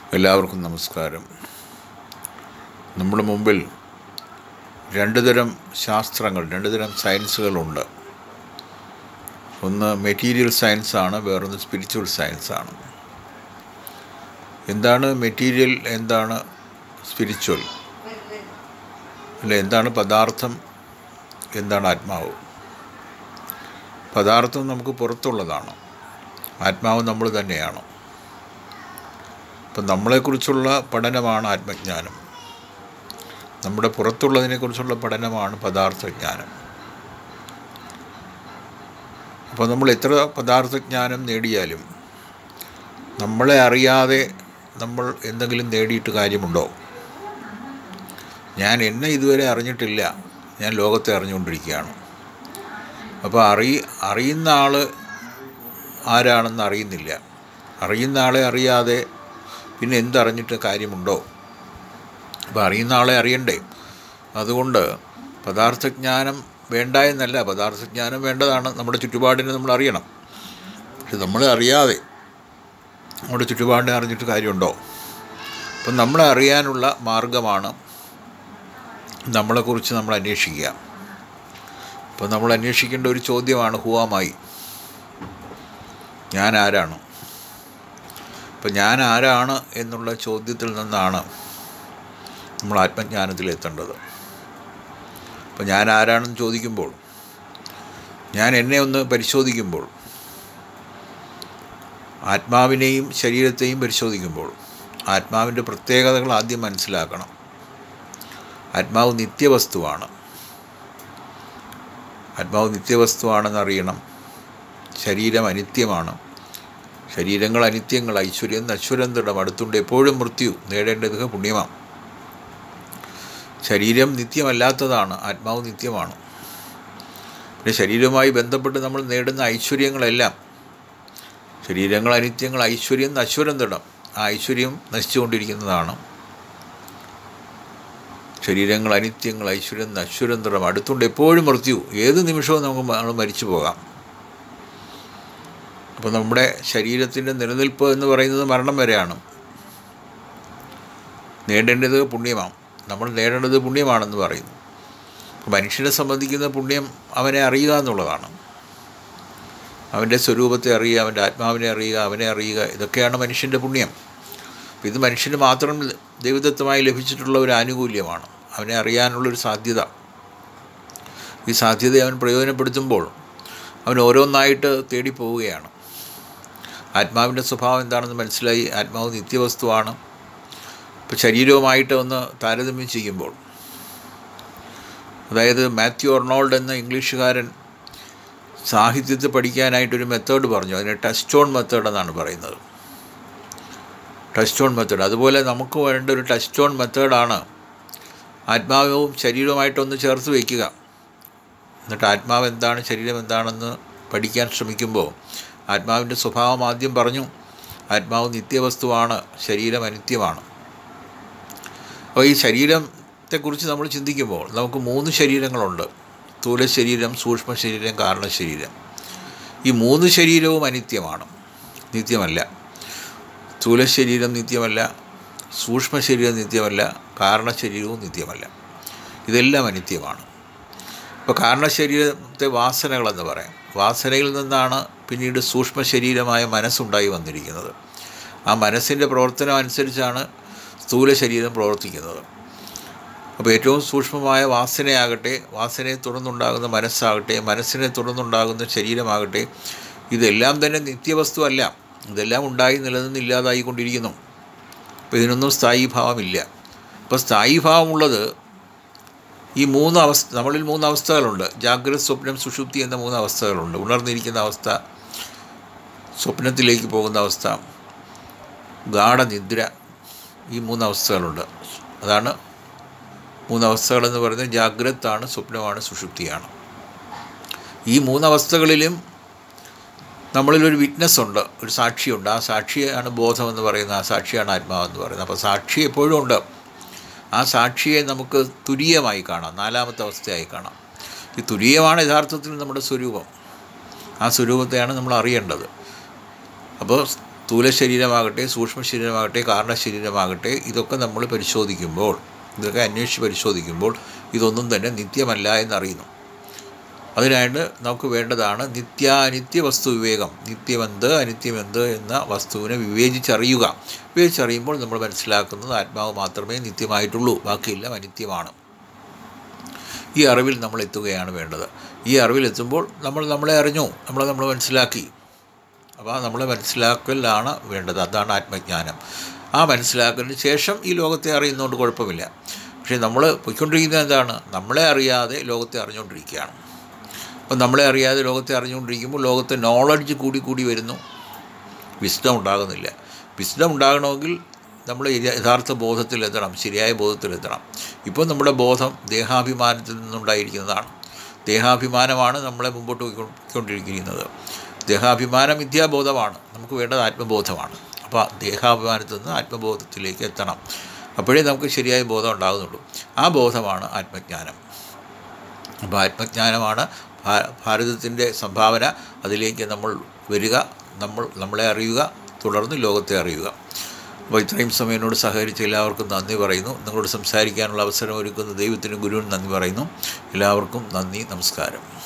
എല്ലാവർക്കും നമസ്കാരം നമ്മുടെ മുമ്പിൽ രണ്ട് തരം ശാസ്ത്രങ്ങൾ രണ്ട് തരം സയൻസുകളുണ്ട് ഒന്ന് മെറ്റീരിയൽ സയൻസാണ് വേറൊന്ന് സ്പിരിച്വൽ സയൻസാണ് എന്താണ് മെറ്റീരിയൽ എന്താണ് സ്പിരിച്വൽ അല്ല എന്താണ് പദാർത്ഥം എന്താണ് ആത്മാവ് പദാർത്ഥം നമുക്ക് പുറത്തുള്ളതാണ് ആത്മാവ് നമ്മൾ തന്നെയാണ് അപ്പം നമ്മളെക്കുറിച്ചുള്ള പഠനമാണ് ആത്മജ്ഞാനം നമ്മുടെ പുറത്തുള്ളതിനെക്കുറിച്ചുള്ള പഠനമാണ് പദാർത്ഥജ്ഞാനം അപ്പോൾ നമ്മൾ എത്ര പദാർത്ഥജ്ഞാനം നേടിയാലും നമ്മളെ അറിയാതെ നമ്മൾ എന്തെങ്കിലും നേടിയിട്ട് കാര്യമുണ്ടോ ഞാൻ എന്നെ ഇതുവരെ അറിഞ്ഞിട്ടില്ല ഞാൻ ലോകത്തെ അറിഞ്ഞുകൊണ്ടിരിക്കുകയാണ് അപ്പോൾ അറി അറിയുന്ന ആൾ ആരാണെന്ന് അറിയുന്നില്ല അറിയുന്ന ആളെ അറിയാതെ പിന്നെ എന്തറിഞ്ഞിട്ട് കാര്യമുണ്ടോ അപ്പോൾ അറിയുന്ന ആളെ അറിയണ്ടേ അതുകൊണ്ട് പദാർത്ഥജ്ഞാനം വേണ്ട എന്നല്ല പദാർത്ഥജ്ഞാനം വേണ്ടതാണ് നമ്മുടെ ചുറ്റുപാടിനെ നമ്മൾ അറിയണം പക്ഷെ നമ്മളെ അറിയാതെ നമ്മുടെ ചുറ്റുപാടിനെ അറിഞ്ഞിട്ട് കാര്യമുണ്ടോ അപ്പം നമ്മളെ അറിയാനുള്ള മാർഗമാണ് നമ്മളെക്കുറിച്ച് നമ്മൾ അന്വേഷിക്കുക അപ്പോൾ നമ്മൾ അന്വേഷിക്കേണ്ട ഒരു ചോദ്യമാണ് ഹുവാമായി ഞാൻ ആരാണ് അപ്പം ഞാൻ ആരാണ് എന്നുള്ള ചോദ്യത്തിൽ നിന്നാണ് നമ്മൾ ആത്മജ്ഞാനത്തിലെത്തേണ്ടത് അപ്പം ഞാൻ ആരാണെന്ന് ചോദിക്കുമ്പോൾ ഞാൻ എന്നെ ഒന്ന് പരിശോധിക്കുമ്പോൾ ആത്മാവിനെയും ശരീരത്തെയും പരിശോധിക്കുമ്പോൾ ആത്മാവിൻ്റെ പ്രത്യേകതകൾ ആദ്യം മനസ്സിലാക്കണം ആത്മാവ് നിത്യവസ്തുവാണ് ആത്മാവ് നിത്യവസ്തുവാണെന്ന് അറിയണം ശരീരം അനിത്യമാണ് ശരീരങ്ങൾ അനിത്യങ്ങൾ ഐശ്വര്യം നശ്വരം തിടം അടുത്തുണ്ട് എപ്പോഴും മൃത്യു നേടേണ്ടത് പുണ്യമാണ് ശരീരം നിത്യമല്ലാത്തതാണ് ആത്മാവ് നിത്യമാണ് പിന്നെ ശരീരവുമായി ബന്ധപ്പെട്ട് നമ്മൾ നേടുന്ന ഐശ്വര്യങ്ങളെല്ലാം ശരീരങ്ങൾ അനിത്യങ്ങൾ ഐശ്വര്യം നശ്വരം തിടം ആ ഐശ്വര്യം നശിച്ചുകൊണ്ടിരിക്കുന്നതാണ് ശരീരങ്ങൾ അനിത്യങ്ങൾ ഐശ്വര്യം നശ്വരം തിടം അടുത്തുണ്ട് എപ്പോഴും മൃത്യു ഏത് നിമിഷവും നമുക്ക് നമ്മൾ മരിച്ചു പോകാം അപ്പോൾ നമ്മുടെ ശരീരത്തിൻ്റെ നിലനിൽപ്പ് എന്ന് പറയുന്നത് മരണം വരെയാണ് നേടേണ്ടത് പുണ്യമാണ് നമ്മൾ നേടേണ്ടത് പുണ്യമാണെന്ന് പറയുന്നു അപ്പോൾ മനുഷ്യനെ സംബന്ധിക്കുന്ന പുണ്യം അവനെ അറിയുക എന്നുള്ളതാണ് അവൻ്റെ സ്വരൂപത്തെ അറിയുക അവൻ്റെ ആത്മാവിനെ അറിയുക അവനെ അറിയുക ഇതൊക്കെയാണ് മനുഷ്യൻ്റെ പുണ്യം ഇത് മനുഷ്യന് മാത്രം ദൈവദത്തമായി ലഭിച്ചിട്ടുള്ള ഒരു ആനുകൂല്യമാണ് അവനെ അറിയാനുള്ളൊരു സാധ്യത ഈ സാധ്യത അവൻ പ്രയോജനപ്പെടുത്തുമ്പോൾ അവൻ ഓരോന്നായിട്ട് തേടിപ്പോവുകയാണ് ആത്മാവിൻ്റെ സ്വഭാവം എന്താണെന്ന് മനസ്സിലായി ആത്മാവ് നിത്യവസ്തുവാണ് ഇപ്പോൾ ശരീരവുമായിട്ട് ഒന്ന് താരതമ്യം ചെയ്യുമ്പോൾ അതായത് മാത്യു ഒർണോൾഡ് എന്ന ഇംഗ്ലീഷുകാരൻ സാഹിത്യത്തിൽ പഠിക്കാനായിട്ടൊരു മെത്തേഡ് പറഞ്ഞു അതിനെ ടച്ച് ഓൺ മെത്തേഡ് എന്നാണ് പറയുന്നത് ടച്ച് ഓൺ മെത്തേഡ് അതുപോലെ നമുക്ക് വേണ്ട ഒരു ടച്ച് ഓൺ മെത്തേഡാണ് ആത്മാവും ശരീരവുമായിട്ടൊന്ന് ചേർത്ത് വയ്ക്കുക എന്നിട്ട് ആത്മാവ് എന്താണ് ശരീരം എന്താണെന്ന് പഠിക്കാൻ ശ്രമിക്കുമ്പോൾ ആത്മാവിൻ്റെ സ്വഭാവം ആദ്യം പറഞ്ഞു ആത്മാവ് നിത്യവസ്തുവാണ് ശരീരം അനിത്യമാണ് അപ്പോൾ ഈ ശരീരത്തെക്കുറിച്ച് നമ്മൾ ചിന്തിക്കുമ്പോൾ നമുക്ക് മൂന്ന് ശരീരങ്ങളുണ്ട് സ്ഥൂല ശരീരം സൂക്ഷ്മ ശരീരം കാരണ ശരീരം ഈ മൂന്ന് ശരീരവും അനിത്യമാണ് നിത്യമല്ല സ്ഥൂല ശരീരം നിത്യമല്ല സൂക്ഷ്മ ശരീരം നിത്യമല്ല കാരണ ശരീരവും നിത്യമല്ല ഇതെല്ലാം അനിത്യമാണ് ഇപ്പോൾ കാരണ ശരീരത്തെ വാസനകളെന്ന് പറയാം വാസനയിൽ നിന്നാണ് പിന്നീട് സൂക്ഷ്മ ശരീരമായ മനസ്സുണ്ടായി വന്നിരിക്കുന്നത് ആ മനസ്സിൻ്റെ പ്രവർത്തനം അനുസരിച്ചാണ് സ്ഥൂല ശരീരം പ്രവർത്തിക്കുന്നത് അപ്പോൾ ഏറ്റവും സൂക്ഷ്മമായ വാസനയാകട്ടെ വാസനയെ തുടർന്നുണ്ടാകുന്ന മനസ്സാകട്ടെ മനസ്സിനെ തുടർന്നുണ്ടാകുന്ന ശരീരമാകട്ടെ ഇതെല്ലാം തന്നെ നിത്യവസ്തു അല്ല ഇതെല്ലാം ഉണ്ടായി നിലനിന്ന് ഇല്ലാതായിക്കൊണ്ടിരിക്കുന്നു അപ്പോൾ ഇതിനൊന്നും സ്ഥായി ഭാവമില്ല അപ്പോൾ സ്ഥായി ഭാവമുള്ളത് ഈ മൂന്ന് അവസ്ഥ നമ്മളിൽ മൂന്ന് അവസ്ഥകളുണ്ട് ജാഗ്രത സ്വപ്നം സുഷുപ്തി എന്ന മൂന്ന് അവസ്ഥകളുണ്ട് ഉണർന്നിരിക്കുന്ന അവസ്ഥ സ്വപ്നത്തിലേക്ക് പോകുന്ന അവസ്ഥ ഗാഠനിദ്ര ഈ മൂന്ന് അവസ്ഥകളുണ്ട് അതാണ് മൂന്നവസ്ഥകളെന്ന് പറയുന്നത് ജാഗ്രതാണ് സ്വപ്നമാണ് സുഷുപ്തിയാണ് ഈ മൂന്നവസ്ഥകളിലും നമ്മളിലൊരു വിറ്റ്നസ് ഉണ്ട് ഒരു സാക്ഷിയുണ്ട് ആ സാക്ഷിയാണ് ബോധമെന്ന് പറയുന്നത് ആ സാക്ഷിയാണ് ആത്മാവെന്ന് പറയുന്നത് അപ്പോൾ സാക്ഷി എപ്പോഴും ഉണ്ട് ആ സാക്ഷിയെ നമുക്ക് തുരീയമായി കാണാം നാലാമത്തെ അവസ്ഥയായി കാണാം ഈ തുരീയമാണ് യഥാർത്ഥത്തിൽ നമ്മുടെ സ്വരൂപം ആ സ്വരൂപത്തെയാണ് നമ്മൾ അറിയേണ്ടത് അപ്പോൾ സ്ഥൂല ശരീരമാകട്ടെ സൂക്ഷ്മ ശരീരമാകട്ടെ കാരണ ശരീരമാകട്ടെ ഇതൊക്കെ നമ്മൾ പരിശോധിക്കുമ്പോൾ ഇതൊക്കെ അന്വേഷിച്ച് പരിശോധിക്കുമ്പോൾ ഇതൊന്നും തന്നെ നിത്യമല്ല എന്നറിയുന്നു അതിനായിട്ട് നമുക്ക് വേണ്ടതാണ് നിത്യാനിത്യ വസ്തു വിവേകം നിത്യമെന്ത് അനിത്യമെന്ത് എന്ന വസ്തുവിനെ വിവേചിച്ചറിയുക വിവേചിച്ചറിയുമ്പോൾ നമ്മൾ മനസ്സിലാക്കുന്നത് ആത്മാവ് മാത്രമേ നിത്യമായിട്ടുള്ളൂ ബാക്കിയെല്ലാം അനിത്യമാണ് ഈ അറിവിൽ നമ്മൾ എത്തുകയാണ് വേണ്ടത് ഈ അറിവിൽ എത്തുമ്പോൾ നമ്മൾ നമ്മളെ അറിഞ്ഞു നമ്മളെ നമ്മൾ മനസ്സിലാക്കി അപ്പോൾ നമ്മളെ മനസ്സിലാക്കലാണ് വേണ്ടത് അതാണ് ആത്മജ്ഞാനം ആ മനസ്സിലാക്കലിന് ശേഷം ഈ ലോകത്തെ അറിയുന്നതുകൊണ്ട് കുഴപ്പമില്ല പക്ഷേ നമ്മൾ പോയിക്കൊണ്ടിരിക്കുന്നത് എന്താണ് നമ്മളെ അറിയാതെ ലോകത്തെ അറിഞ്ഞുകൊണ്ടിരിക്കുകയാണ് അപ്പം നമ്മളെ അറിയാതെ ലോകത്തെ അറിഞ്ഞുകൊണ്ടിരിക്കുമ്പോൾ ലോകത്തെ നോളജ് കൂടി കൂടി വരുന്നു വിസ്ഡം ഉണ്ടാകുന്നില്ല വിസ്ഡം ഉണ്ടാകണമെങ്കിൽ നമ്മൾ യഥാർത്ഥ ബോധത്തിലെത്തണം ശരിയായ ബോധത്തിലെത്തണം ഇപ്പോൾ നമ്മുടെ ബോധം ദേഹാഭിമാനത്തിൽ നിന്നുണ്ടായിരിക്കുന്നതാണ് ദേഹാഭിമാനമാണ് നമ്മളെ മുമ്പോട്ട് പോയിക്കൊണ്ടിരിക്കുന്നത് ദേഹാഭിമാനം മിഥ്യാബോധമാണ് നമുക്ക് വേണ്ടത് ആത്മബോധമാണ് അപ്പോൾ ദേഹാഭിമാനത്തിൽ നിന്ന് ആത്മബോധത്തിലേക്ക് എത്തണം അപ്പോഴേ നമുക്ക് ശരിയായ ബോധം ഉണ്ടാകുന്നുള്ളൂ ആ ബോധമാണ് ആത്മജ്ഞാനം അപ്പോൾ ആത്മജ്ഞാനമാണ് ഭാരതത്തിൻ്റെ സംഭാവന അതിലേക്ക് നമ്മൾ വരിക നമ്മൾ നമ്മളെ അറിയുക തുടർന്ന് ലോകത്തെ അറിയുക അപ്പോൾ ഇത്രയും സമയം എന്നോട് സഹകരിച്ച എല്ലാവർക്കും നന്ദി പറയുന്നു നിങ്ങളോട് സംസാരിക്കാനുള്ള അവസരം ഒരുക്കുന്ന ദൈവത്തിനും ഗുരുവിനും നന്ദി പറയുന്നു എല്ലാവർക്കും നന്ദി നമസ്കാരം